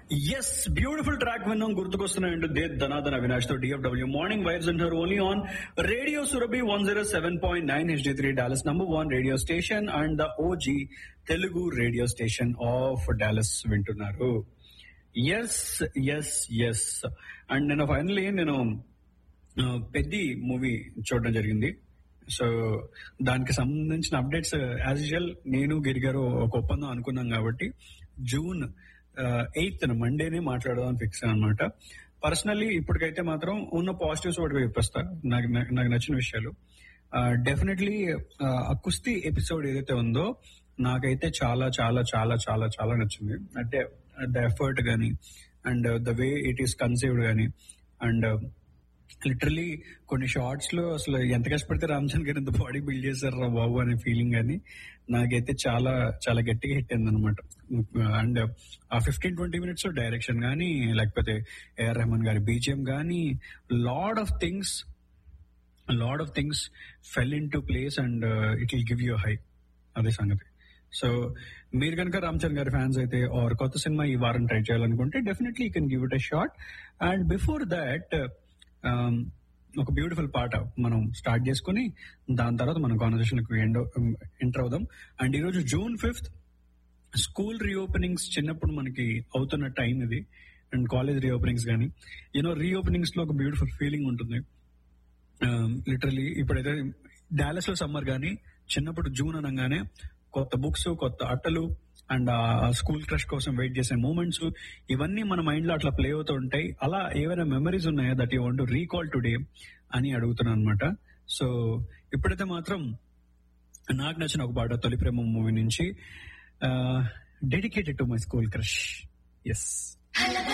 yes beautiful track విన్నాం గుర్తుకొస్తున్నాయండి they Dhanadhan Avinash తో DFW morning vibes అంటారు only on radio Surabhi one zero seven point nine HD three Dallas number one radio station and the OG Telugu radio station of Dallas వింటున్నారు yes yes yes and నేను finally నేను పెద్ద movie చూడడం జరిగింది so దానికి సంబంధించిన updates as usual నేను గిరిగారు ఒక ఒప్పందం అనుకున్నాం కాబట్టి జూన్ ఎయిత్ మండేనే మాట్లాడదాం ఫిక్స్ అనమాట పర్సనల్లీ ఇప్పటికైతే మాత్రం ఉన్న పాజిటివ్స్ ఒకటి చెప్పేస్తా నాకు నాకు నచ్చిన విషయాలు డెఫినెట్లీ ఆ కుస్తీ ఎపిసోడ్ ఏదైతే ఉందో నాకైతే చాలా చాలా చాలా చాలా చాలా నచ్చింది అంటే ద ఎఫర్ట్ కానీ and the way it is conceived కానీ అండ్ లిటరలీ కొన్ని షార్ట్స్ లో అసలు ఎంత కష్టపడితే రామచంద్ర గారు ఇంత బాడీ బిల్డ్ చేశారు రా బాబు అనే ఫీలింగ్ కానీ నాకైతే చాలా చాలా గట్టిగా హిట్ అయింది అనమాట అండ్ ఆ ఫిఫ్టీన్ ట్వంటీ మినిట్స్ డైరెక్షన్ కానీ లేకపోతే ఏఆర్ రెహమాన్ గారి బీజిఎం కానీ lot of things lot of things fell in to place and it will give you high అదే సంగతి సో మీరు కనుక రామచరణ్ గారి ఫ్యాన్స్ అయితే ఆర్ కొత్త సినిమా ఈ వారం ట్రై చేయాలనుకుంటే definitely you can give it a shot and before that ఒక బ్యూటిఫుల్ పాట మనం స్టార్ట్ చేసుకుని దాని తర్వాత మనం కాన్వర్సేషన్ ఎంటర్ అవుదాం అండ్ ఈరోజు జూన్ ఫిఫ్త్ స్కూల్ రీఓపెనింగ్స్ చిన్నప్పుడు మనకి అవుతున్న టైం ఇది అండ్ కాలేజ్ రీఓపెనింగ్స్ కానీ యూనో రీఓపెనింగ్స్ లో ఒక బ్యూటిఫుల్ ఫీలింగ్ ఉంటుంది లిటరలీ ఇప్పుడైతే డాలస్ లో సమ్మర్ కానీ చిన్నప్పుడు జూన్ అనగానే కొత్త బుక్స్ కొత్త అట్టలు అండ్ ఆ స్కూల్ క్రష్ కోసం వెయిట్ చేసే మూమెంట్స్ ఇవన్నీ మన మైండ్ లో అట్లా ప్లే అవుతూ ఉంటాయి అలా ఏవైనా మెమరీస్ ఉన్నాయా that you want recall today అని అడుగుతున్నాను అనమాట సో ఇప్పుడైతే మాత్రం నాకు నచ్చిన ఒక పాట తొలి ప్రేమ మూవీ నుంచి dedicated to my school crush yes